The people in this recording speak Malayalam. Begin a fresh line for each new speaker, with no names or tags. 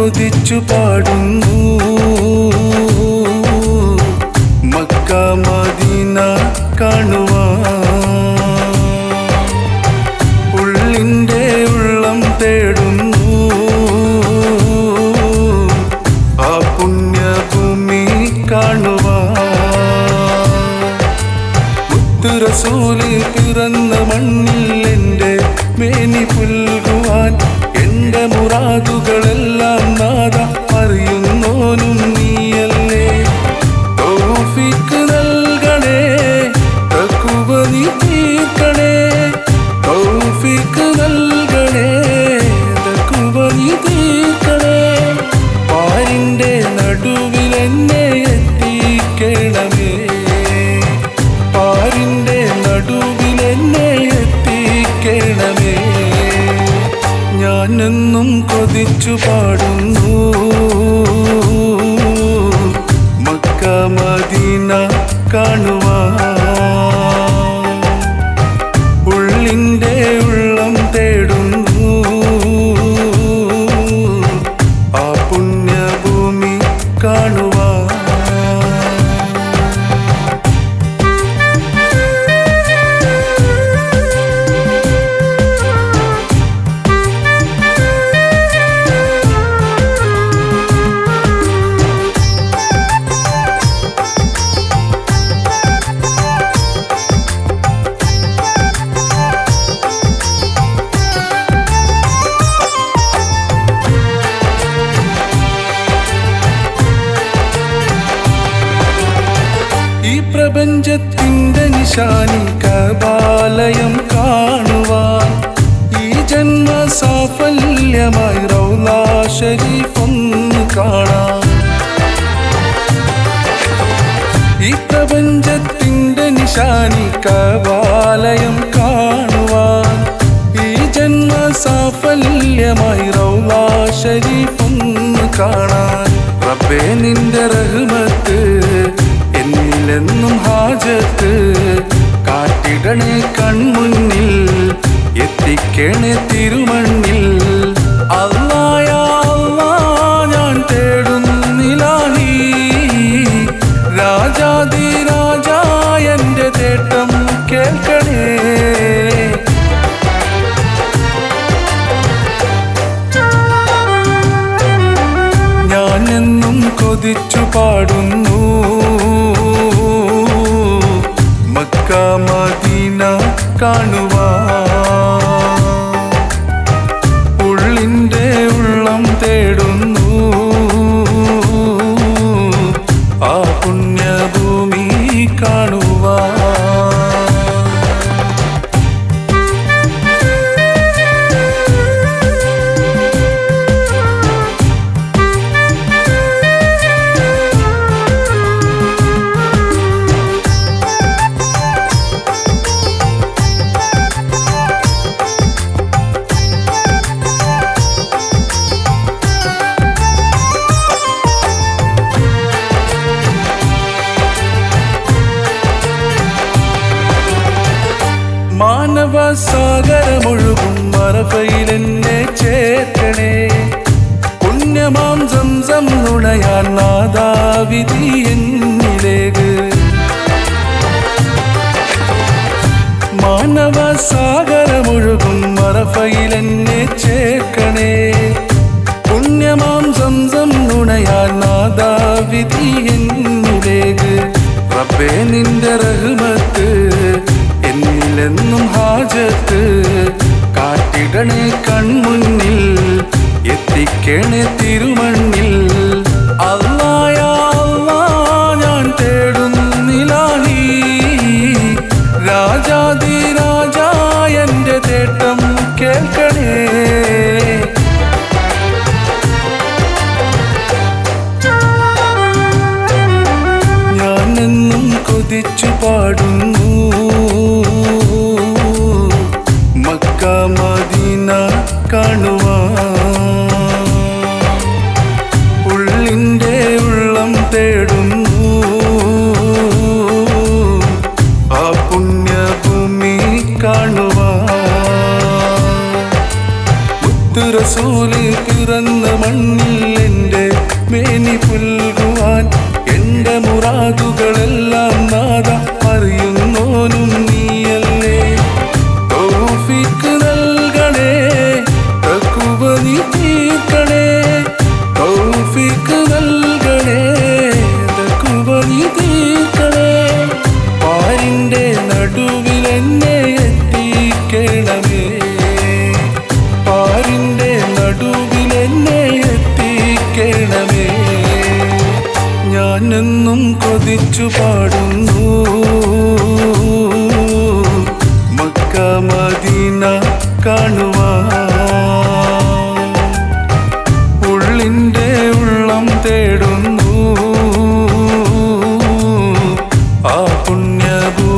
കൊതിച്ചു പാടുന്നു മക്ക മദീന കാണുവാൻ ഉള്ളിൻ്റെ ഉള്ളം തേടുന്നു ആ പുണ്യഭൂമി കാണുവാൻ മുത്തുറസൂല് പിറന്ന മണ്ണിൽ എൻ്റെ മേനി പുൽകുവാൻ എൻ്റെ മുറാദുകളെല്ലാം നാദ അറിയുന്നോനും നീയല്ലേ തൗഫീക്ക് നൽകണേ തക്കുവ നീ തീർക്കണേ തൗഫീക്ക് നൽകണേ തക്കുവ നീ തീർക്കണേ പാരിൻ്റെ നടുവിൽ എന്നെ എത്തിക്കണമേ പാരിൻ്റെ നടുവിൽ എന്നെ എത്തിക്കണമേ ഞാനെന്നും കൊതിച്ചു പാടുന്നു മക്ക മദീന കാണുവാൻ ഉള്ളിൻ്റെ ഉള്ളം തേടുന്നു ആ പുണ്യഭൂമി കാണുവാൻ ഈ പ്രപഞ്ചത്തിന്റെ നിശാനി കബാലയം കാണുവാൻ ഈ ജന്മ സാഫല്യമായി റൗലാ ഷരീഫ് ഒന്ന് കാണാൻ ഈ പ്രപഞ്ചത്തിന്റെ നിശാനി കബാലയം കാണുവാൻ ഈ ജന്മ സാഫല്യമായി റൗലാ ഷരീഫ് ഒന്ന് കാണാൻ റബ്ബേ നിന്റെ റഹ്മത്ത് എന്നിലെന്നും ഹാജത്ത് കാട്ടിടണേ കൺമുന്നിൽ എത്തിക്കണേ തിരുമണ്ണിൽ അല്ലായ അല്ലാ ഞാൻ തേടുന്നിലാഹി രാജാതി രാജാ എന്റെ തേട്ടം കേൾക്കണേ ഞാൻ എന്നും കൊതിച്ചു പാടുന്നു മക്ക മദീന കാണുവാൻ ഉള്ളിൻ്റെ ഉള്ളം തേടുന്നു ആ പുണ്യഭൂമി കാണുവാൻ മാനവ സാഗരമൊഴുകും മറഫയിൽ എന്നെ ചേർക്കണേ പുണ്യമാം സംസം നുണയാൻ നാദാവിധി എന്നിലേക്ക് മാനവ സാഗരമൊഴുകും മറഫയിൽ എന്നെ ചേർക്കണേ പുണ്യമാം സംസം നുണയാൻ നാദാവിധി എന്നിലേക്ക് റബ്ബേ നിന്റെ റഹ്മത്ത് എന്നിലെന്നും ഹാജത്ത് കാട്ടിടണേ കൺമുന്നിൽ എത്തിക്കണേ തിരുമണ്ണിൽ അല്ലായ അല്ലാ ഞാൻ തേടുന്നിലാഹി രാജാതി രാജാ എന്റെ തേട്ടം കേൾക്കണേ ഞാൻ എന്നും കൊതിച്ചു പാടുന്നു മക്ക മദീന കാണുവാൻ ഉള്ളിൻ്റെ ഉള്ളം തേടുന്നു ആ പുണ്യഭൂമി കാണുവാൻ മുത്തുറസൂല് പിറന്ന മണ്ണിൽ ഞാനെന്നും കൊതിച്ചു പാടുന്നു മക്ക മദീന കാണുവാൻ ഉള്ളിൻ്റെ ഉള്ളം തേടുന്നു ആ പുണ്യഭൂമി